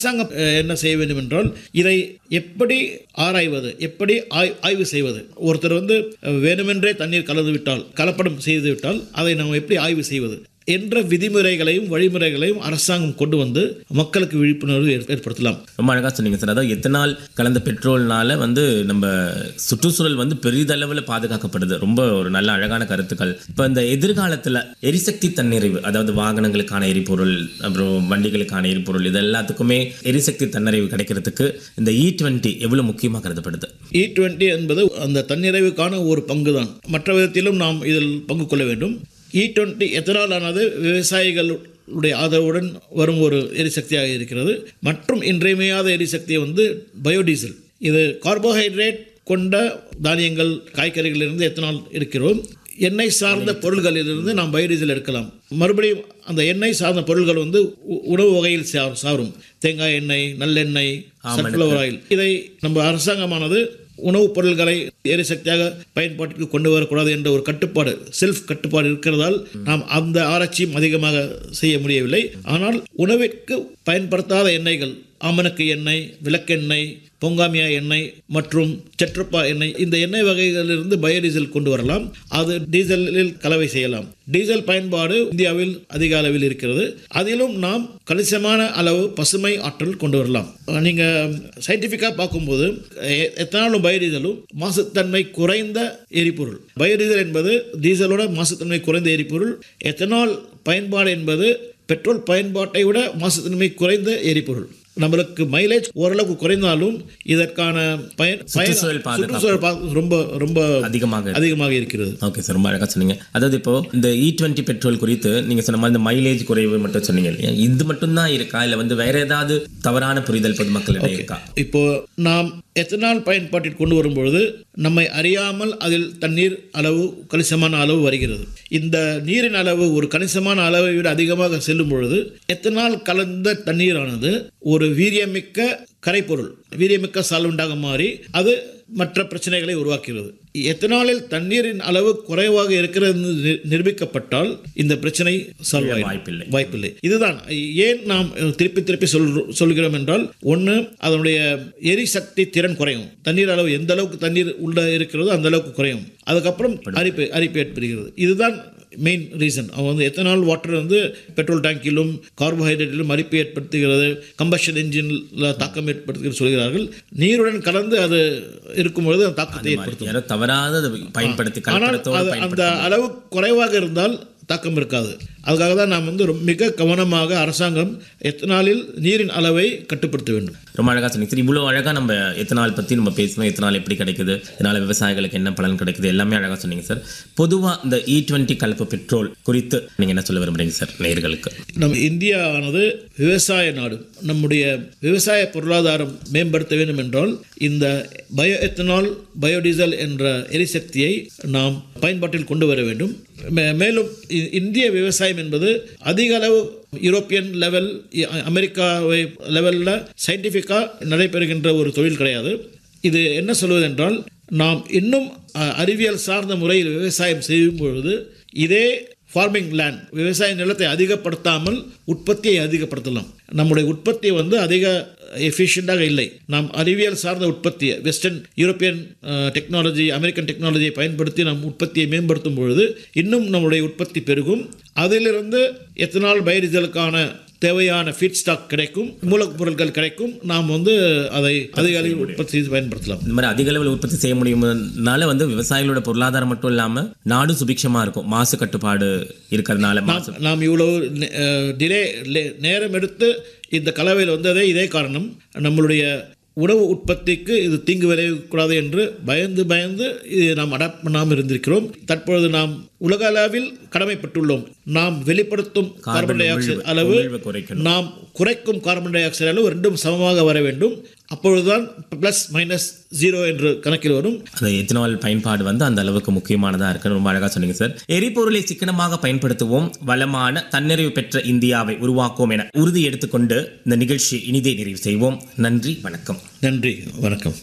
அரசாங்கம் அஹ், என்ன செய்ய வேண்டும் என்றால் இதை எப்படி ஆராய்வது எப்படி ஆய்- ஆய்வு செய்வது ஒருத்தர் வந்து அஹ், வேணுமென்றே தண்ணீர் கலந்து விட்டால் கலப்படம் செய்து விட்டால் அதை நாம் எப்படி ஆய்வு செய்வது என்ற விதிமுறைகளையும் வழிமுறைகளையும் அரசாங்கம் கொண்டு வந்து மக்களுக்கு விழிப்புணர்வு ஏற்- ஏற்படுத்தலாம் ரொம்ப அழகா சொன்னீங்க சார் அதாவது எத்தனால் கலந்த பெட்ரோல்னால வந்து நம்ம சுற்றுச்சூழல் வந்து பெரிதளவில் பாதுகாக்கப்படுது ரொம்ப ஒரு நல்ல அழகான கருத்துக்கள் இப்போ இந்த எதிர்காலத்துல எரிசக்தி தன்னிறைவு அதாவது வாகனங்களுக்கான எரிபொருள் அப்புறம் வண்டிகளுக்கான எரிபொருள் இது எல்லாத்துக்குமே எரிசக்தி தன்னிறைவு கிடைக்கிறதுக்கு இந்த இ டுவெண்ட்டி எவ்வளவு முக்கியமாக கருதப்படுது இ டுவெண்ட்டி என்பது அந்த தன்னிறைவுக்கான ஒரு பங்கு தான் மற்ற விதத்திலும் நாம் இதில் பங்கு கொள்ள வேண்டும் இ டுவெண்ட்டி எத்தனால் ஆனது விவசாயிகளுடைய ஆதரவுடன் வரும் ஒரு எரிசக்தியாக இருக்கிறது மற்றும் இன்றியமையாத எரிசக்தி வந்து பயோடீசல் இது கார்போஹைட்ரேட் கொண்ட தானியங்கள் காய்கறிகளிலிருந்து எத்தனால் இருக்கிறோம் எண்ணெய் சார்ந்த பொருள்களிலிருந்து நாம் பயோடீசல் எடுக்கலாம் மறுபடியும் அந்த எண்ணெய் சார்ந்த பொருள்கள் வந்து உ- உணவு வகையில் சா- சாரும் தேங்காய் எண்ணெய் நல்லெண்ணெய் சன்ஃப்ளவர் ஆயில் இதை நம்ம அரசாங்கமானது உணவுப் பொருள்களை எரிசக்தியாக பயன்பாட்டிற்கு கொண்டு வரக்கூடாது என்ற ஒரு கட்டுப்பாடு செல்ஃப் கட்டுப்பாடு இருக்கிறதால் நாம் அந்த ஆராய்ச்சியும் அதிகமாக செய்ய முடியவில்லை ஆனால் உணவிற்கு பயன்படுத்தாத எண்ணெய்கள் ஆமணக்கு எண்ணெய் விளக்கெண்ணெய் பொங்காமியா எண்ணெய் மற்றும் செட்ரப்பா எண்ணெய் இந்த எண்ணெய் வகைகளிலிருந்து பயோடீசல் கொண்டு வரலாம் அது டீசலில் கலவை செய்யலாம் டீசல் பயன்பாடு இந்தியாவில் அதிக அளவில் இருக்கிறது அதிலும் நாம் கணிசமான அளவு பசுமை ஆற்றல் கொண்டு வரலாம் நீங்கள் சயின்டிஃபிக்காக பார்க்கும்போது எ- எத்தனாலும் பயோடீசலும் மாசுத்தன்மை குறைந்த எரிபொருள் பயோடீசல் என்பது டீசலோட மாசுத்தன்மை குறைந்த எரிபொருள் எத்தனால் பயன்பாடு என்பது பெட்ரோல் பயன்பாட்டை விட மாசுத்தன்மை குறைந்த எரிபொருள் நம்மளுக்கு மைலேஜ் ஓரளவுக்கு குறைந்தாலும் இதற்கான பயன் பயன் சுற்றுச்சூழல் பாதுகாப்பு. சுற்றுச்சூழல் பாதுகாப்பு ரொம்ப ரொம்ப அதிகமாக அதிகமாக இருக்கிறது ஓகே சார் ரொம்ப அழகா சொன்னீங்க அதாவது இப்போ இந்த இ டுவெண்ட்டி பெட்ரோல் குறித்து நீங்க சொன்ன மாதிரி இந்த மைலேஜ் குறைவு மட்டும் சொன்னீங்க இல்லையா இது மட்டும் தான் இருக்கா இல்ல வந்து வேற ஏதாவது தவறான புரிதல் பொதுமக்களிடையே இருக்கா இப்போ நாம் எத்தனால் பயன்பாட்டில் கொண்டு வரும்பொழுது நம்மை அறியாமல் அதில் தண்ணீர் அளவு கணிசமான அளவு வருகிறது இந்த நீரின் அளவு ஒரு கணிசமான அளவை விட அதிகமாக செல்லும் பொழுது எத்தனால் கலந்த தண்ணீரானது ஒரு வீரியமிக்க கரைப்பொருள் வீரியமிக்க சால்வெண்டாக மாறி அது மற்ற பிரச்சனைகளை உருவாக்குகிறது எத்தனாலில் தண்ணீரின் அளவு குறைவாக இருக்கிறது என்று நி- நிரூபிக்கப்பட்டால் இந்த பிரச்சனை சால்வ் ஆயிடும் வாய்ப்பில்லை வாய்ப்பில்லை இதுதான் ஏன் நாம் திருப்பி திருப்பி சொல் சொல்கிறோம் என்றால் ஒன்று அதனுடைய எரிசக்தி திறன் குறையும் தண்ணீர் அளவு எந்த அளவுக்கு தண்ணீர் உள்ள இருக்கிறதோ அந்த அளவுக்கு குறையும் அதுக்கப்புறம் அரிப்பு அரிப்பு ஏற்படுகிறது இதுதான் மெயின் ரீசன் அவன் வந்து எத்தனால் வாட்டர் வந்து பெட்ரோல் டேங்கிலும் கார்போஹைட்ரேட்டிலும் அரிப்பு ஏற்படுத்துகிறது கம்பஷன் என்ஜினில் தாக்கம் ஏற்படுத்துகிறது சொல்கிறார்கள் நீருடன் கலந்து அது இருக்கும்பொழுது அந்த தாக்கத்தை ஏற்படுத்தும் யாரோ தவறாத அதை பயன்படுத்தி ஆனால் கலப்படத்தோடு அது பயன்படுத்தி அந்த அளவு குறைவாக இருந்தால் தாக்கம் இருக்காது அதுக்காக தான் நாம் வந்து ரொம்ப மிக கவனமாக அரசாங்கம் எத்தனாலில் நீரின் அளவை கட்டுப்படுத்த வேண்டும் ரொம்ப அழகா சொன்னீங்க சார் இவ்வளவு அழகா நம்ம எத்தனால் பத்தி நம்ம பேசணும் எத்தனால் எப்படி கிடைக்குது இதனால விவசாயிகளுக்கு என்ன பலன் கிடைக்குது எல்லாமே அழகா சொன்னீங்க சார் பொதுவா இந்த இ டுவெண்ட்டி கலப்பு பெட்ரோல் குறித்து நீங்க என்ன சொல்ல விரும்புறீங்க சார் நேயர்களுக்கு நம் இந்தியாவானது விவசாய நாடு நம்முடைய விவசாய பொருளாதாரம் மேம்படுத்த வேண்டும் என்றால் இந்த பயோ எத்தனால் பயோடீசல் என்ற எரிசக்தியை நாம் பயன்பாட்டில் கொண்டு வர வேண்டும் மே- மேலும் இ- இந்திய விவசாயம் என்பது அதிக அளவு யூரோப்பியன் லெவல் இ- அமெரிக்காவை லெவலில் சயின்டிஃபிக்காக நடைபெறுகின்ற ஒரு தொழில் கிடையாது இது என்ன சொல்வதென்றால் நாம் இன்னும் அ, அறிவியல் சார்ந்த முறையில் விவசாயம் செய்யும் பொழுது இதே ஃபார்மிங் லேண்ட் விவசாய நிலத்தை அதிகப்படுத்தாமல் உற்பத்தியை அதிகப்படுத்தலாம் நம்முடைய உற்பத்தி வந்து அதிக எஃபிஷியண்டாக இல்லை நாம் அறிவியல் சார்ந்த உற்பத்தி வெஸ்டர்ன் யூரோப்பியன் டெக்னாலஜி அமெரிக்கன் டெக்னாலஜியை பயன்படுத்தி நாம் உற்பத்தியை மேம்படுத்தும் பொழுது இன்னும் நம்முடைய உற்பத்தி பெருகும் அதிலிருந்து எத்தனால் பயோடீசலுக்கான தேவையான ஃபீட் ஸ்டாக் கிடைக்கும் மூலப்பொருட்கள் கிடைக்கும் நாம் வந்து அதை அதிக அளவில் உற்பத்தி செய்து பயன்படுத்தலாம் இந்த மாதிரி அதிக அளவில் உற்பத்தி செய்ய முடியும்னால வந்து விவசாயிகளோட பொருளாதாரம் மட்டும் இல்லாம நாடும் சுபிக்ஷமா இருக்கும் மாசு கட்டுப்பாடு இருக்கிறதுனால மாசு நாம் இவ்வளவு டிலே நேரம் எடுத்து இந்த கலவையில் வந்ததே இதே காரணம் நம்மளுடைய உணவு உற்பத்திக்கு இது தீங்கு விளைவிக்கக்கூடாது என்று பயந்து பயந்து இது நாம் அடாப்ட் பண்ணாமல் இருந்திருக்கிறோம் தற்பொழுது நாம் உலக அளவில் கடமைப்பட்டுள்ளோம் நாம் வெளிப்படுத்தும் கார்பன் டை ஆக்சைடு அளவு உமிழ்வை குறைக்கணும் நாம் குறைக்கும் கார்பன் டை ஆக்சைடு அளவு ரெண்டும் சமமாக வர வேண்டும் அப்பொழுதுதான் ப்ளஸ் மைனஸ் ஜீரோ என்று கணக்கில் வரும் அந்த எத்தனால் பயன்பாடு வந்து அந்த அளவுக்கு முக்கியமானதா இருக்கு ரொம்ப அழகா சொன்னீங்க சார் எரிபொருளை சிக்கனமாக பயன்படுத்துவோம் வளமான தன்னிறைவு பெற்ற இந்தியாவை உருவாக்குவோம் என உறுதி எடுத்துக்கொண்டு இந்த நிகழ்ச்சியை இனிதே நிறைவு செய்வோம் நன்றி வணக்கம் நன்றி வணக்கம்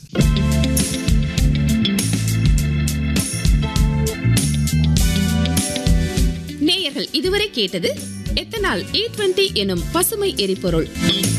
நேயர்கள் இதுவரை கேட்டது எத்தனால் இ டுவெண்ட்டி எனும் பசுமை எரிபொருள்